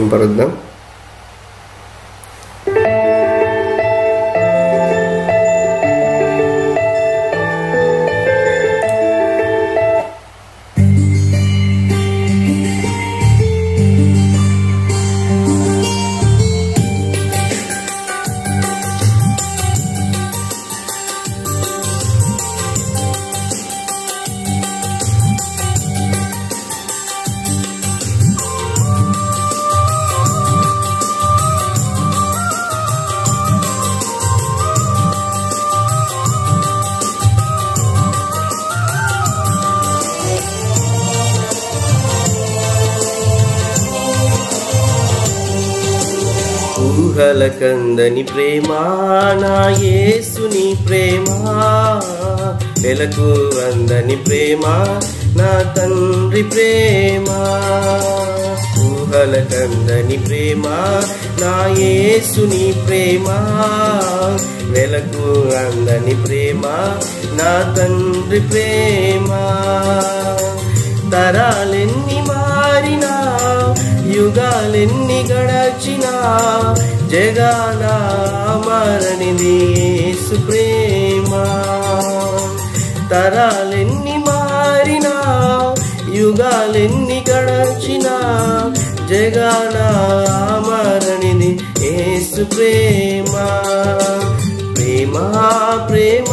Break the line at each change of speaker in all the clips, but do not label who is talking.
మహింపరుద్దాం ఊహల కందని ప్రేమ నా యేసుని ప్రేమ వెలకు అందని ప్రేమ నా తండ్రి ప్రేమ ఊహల కందని ప్రేమ నా యేసుని ప్రేమ వెలకు అందని ప్రేమ నా తండ్రి ప్రేమ తరాలెన్ని మారినా యుగాలెన్ని గడచినా జగాన మరణిది యేసు ప్రేమ తరాలెన్ని మారినా యుగాలెన్ని గడచినా జగాన మరణిది యేసు ప్రేమ ప్రేమ ప్రేమ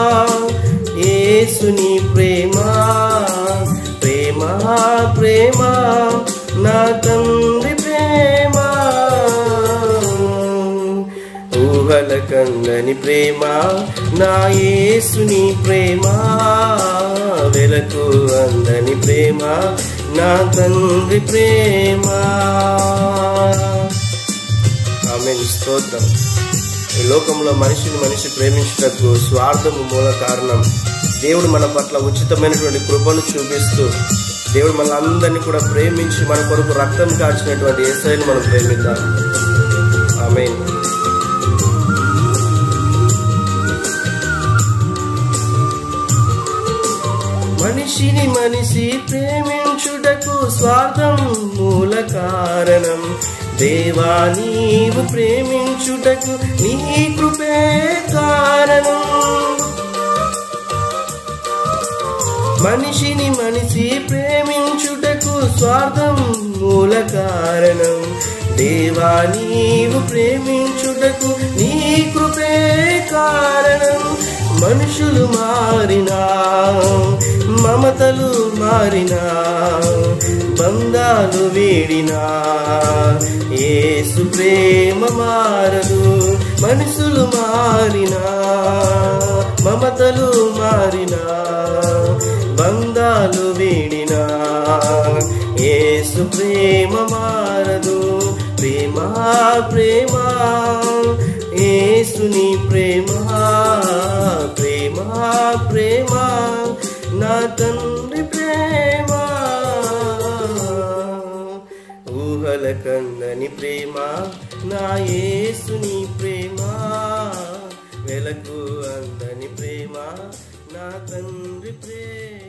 యేసుని ప్రేమ ప్రేమ ప్రేమ నా తండ్రి ప్రేమ ఊహల కందని ప్రేమ నా యేసుని ప్రేమ వెలకు అందని ప్రేమ నా తండ్రి ప్రేమ ఆమె స్తోత్రం ఈ లోకంలో మనిషిని మనిషి ప్రేమించుటకు స్వార్థము మూల కారణం దేవుడు మన పట్ల ఉచితమైనటువంటి కృపను చూపిస్తూ దేవుడు మన అందరినీ కూడా ప్రేమించి మన కొరకు రక్తం కాల్చినటువంటి ఏసైని మనం ప్రేమిద్దాం ఆమె మనిషిని మనిషి ప్రేమించుటకు స్వార్థం మూల కారణం దేవా నీవు ప్రేమించుటకు నీ కృపే కారణం మనిషిని మనిషి ప్రేమించుటకు స్వార్థం మూల కారణం దేవా నీవు ప్రేమించుటకు నీ కృపే కారణం మనుషులు మారినా మమతలు మారినా బంధాలు వీడినా ఏసు ప్రేమ మారదు మనుషులు మారినా మమతలు మారినా బంధాలు వీడినా ఏసు ప్రేమ మారదు ప్రేమ ప్రేమ ఏసుని ప్రేమ ప్రేమ ప్రేమ నా తండ్రి ప్రేమ ఊహల కందని ప్రేమ నా యేసుని ప్రేమ వెలకు అందని ప్రేమ నా తండ్రి ప్రేమ